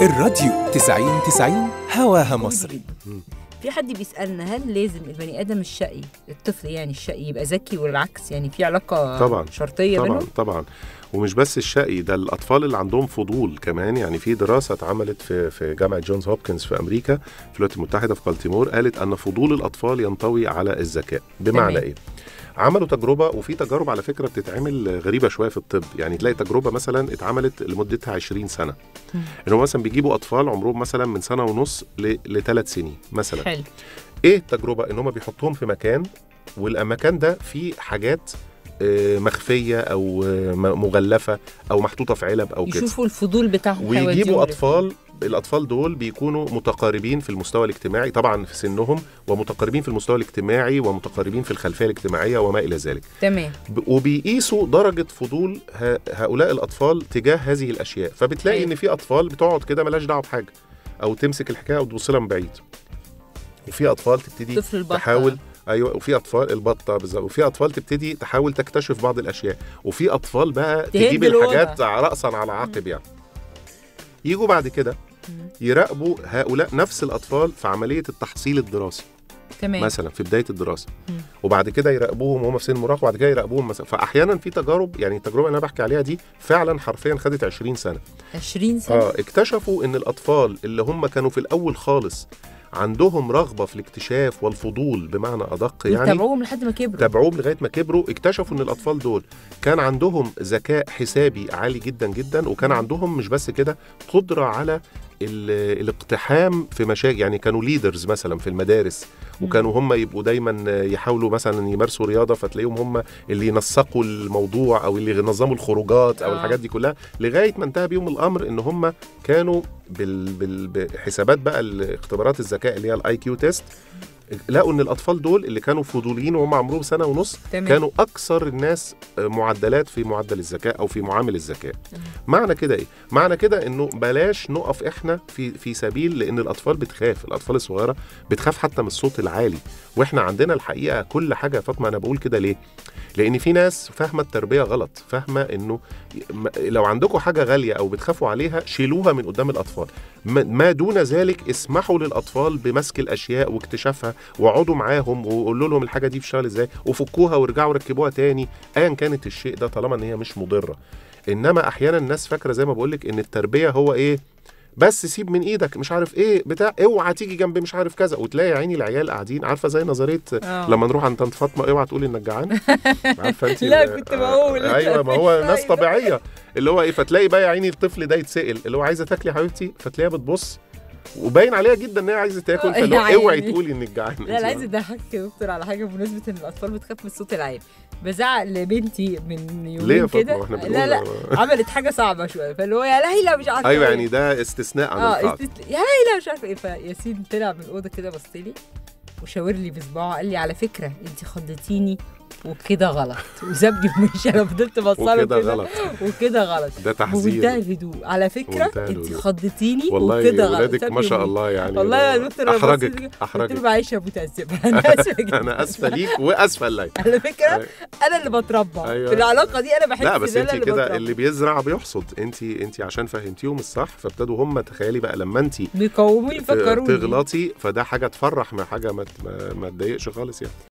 الراديو 90 90 هواها مصر في حد بيسالنا هل لازم البني ادم الشقي الطفل يعني الشقي يبقى ذكي والعكس يعني في علاقه طبعاً. شرطيه طبعا بينهم طبعا ومش بس الشقي ده الاطفال اللي عندهم فضول كمان يعني في دراسه اتعملت في في جامعه جونز هوبكنز في امريكا في الولايات المتحده في بالتيمور قالت ان فضول الاطفال ينطوي على الذكاء بمعنى تمام. ايه عملوا تجربه وفي تجارب على فكره بتتعمل غريبه شويه في الطب يعني تلاقي تجربه مثلا اتعملت لمدتها 20 سنه مم. انهم مثلا بيجيبوا اطفال عمرهم مثلا من سنه ونص لثلاث سنين مثلا حلو ايه التجربه ان هم بيحطوهم في مكان والمكان ده فيه حاجات آه، مخفيه او آه، م- مغلفه او محطوطه في علب او كده يشوفوا الفضول بتاعهم ويجيبوا هيوديهم اطفال الاطفال دول بيكونوا متقاربين في المستوى الاجتماعي طبعا في سنهم ومتقاربين في المستوى الاجتماعي ومتقاربين في الخلفيه الاجتماعيه وما الى ذلك تمام ب- وبيقيسوا درجه فضول ه- هؤلاء الاطفال تجاه هذه الاشياء فبتلاقي أيوة. ان في اطفال بتقعد كده ملهاش دعوه بحاجه او تمسك الحكايه وتبص لها من بعيد وفي اطفال تبتدي طفل البطه تحاول ايوه وفي اطفال البطه بالظبط وفي اطفال تبتدي تحاول تكتشف بعض الاشياء وفي اطفال بقى تهد تجيب الوضع. الحاجات راسا على عقب يعني يجوا بعد كده مم. يراقبوا هؤلاء نفس الاطفال في عمليه التحصيل الدراسي تمام مثلا في بدايه الدراسه مم. وبعد كده يراقبوهم وهم في سن المراهقه وبعد كده يراقبوهم مثلا فاحيانا في تجارب يعني التجربه اللي انا بحكي عليها دي فعلا حرفيا خدت 20 سنه 20 سنه اه اكتشفوا ان الاطفال اللي هم كانوا في الاول خالص عندهم رغبه في الاكتشاف والفضول بمعنى ادق يعني يتابعوهم لحد ما كبروا تابعوهم لغايه ما كبروا اكتشفوا ان الاطفال دول كان عندهم ذكاء حسابي عالي جدا جدا وكان عندهم مش بس كده قدره على ال- الاقتحام في مشاكل يعني كانوا ليدرز مثلا في المدارس وكانوا هم يبقوا دايما يحاولوا مثلا يمارسوا رياضه فتلاقيهم هم اللي ينسقوا الموضوع او اللي ينظموا الخروجات او آه. الحاجات دي كلها لغايه ما انتهى بيهم الامر ان هم كانوا بال بال بحسابات بقى الاختبارات الذكاء اللي هي الاي كيو تيست لقوا ان الاطفال دول اللي كانوا فضوليين وهم عمرهم سنه ونص تمام كانوا اكثر الناس معدلات في معدل الذكاء او في معامل الذكاء معنى كده ايه معنى كده انه بلاش نقف احنا في في سبيل لان الاطفال بتخاف الاطفال الصغيره بتخاف حتى من الصوت العالي واحنا عندنا الحقيقه كل حاجه يا فاطمه انا بقول كده ليه لان في ناس فاهمه التربيه غلط فاهمه انه م- لو عندكم حاجه غاليه او بتخافوا عليها شيلوها من قدام الاطفال ما- ما دون ذلك اسمحوا للاطفال بمسك الاشياء واكتشافها واقعدوا معاهم وقولوا لهم الحاجه دي بتشتغل ازاي وفكوها وارجعوا ركبوها تاني ايا كانت الشيء ده طالما ان هي مش مضره انما احيانا الناس فاكره زي ما بقول لك ان التربيه هو ايه بس سيب من ايدك مش عارف ايه بتاع اوعى تيجي جنب مش عارف كذا وتلاقي يا عيني العيال قاعدين عارفه زي نظريه آه. لما نروح عند طنط فاطمه اوعى تقولي انك جعان عارفه انت لا، ال- كنت بقول. ايوه ما هو ناس أيوة. طبيعيه اللي هو ايه فتلاقي بقى يا عيني الطفل ده يتسال اللي هو عايزه تاكلي يا حبيبتي فتلاقيها بتبص وباين عليها جدا ان هي عايزه تاكل آه، فاللي يا هو اوعي عيني. تقولي انك جعان لا انا عايز اضحك يا دكتور على حاجه بمناسبه ان الاطفال بتخاف من الصوت العالي بزعق لبنتي من ليه يا يومين فاطمه كده واحنا بنقول لا لا عملت حاجه صعبه شويه فاللي هو يا ليلى مش عارفه ايوه إيه. يعني ده استثناء عن اه القاعده استت... يا ليلى مش عارفه ايه فياسين طلع من الاوضه كده بص لي وشاور لي بصباعه قال لي على فكره انت خضتيني وكده غلط وسابني ومشي انا فضلت بصله وكده كده غلط وكده غلط ده بمنتهى تحذير الهدوء على فكره بمنتهى انت الهدوء. خضتيني والله وكده غلط ولادك ما سابني شاء ومشي. الله يعني والله يا دكتور أنا بصيت احرجك كده، قلت احرجك له معلش يا متاسفه انا اسفه جدا انا اسفه ليك واسفه لك على فكره انا اللي بتربى أيوة. في العلاقه دي انا بحس لا بس ان انا انت اللي كده بتربى اللي بيزرع بيحصد انت انت عشان فهمتيهم الصح فابتدوا هم تخيلي بقى لما انت بيقوموني يفكروني تغلطي فده حاجه تفرح ما حاجه ما ت- ما- ما تضايقش خالص يعني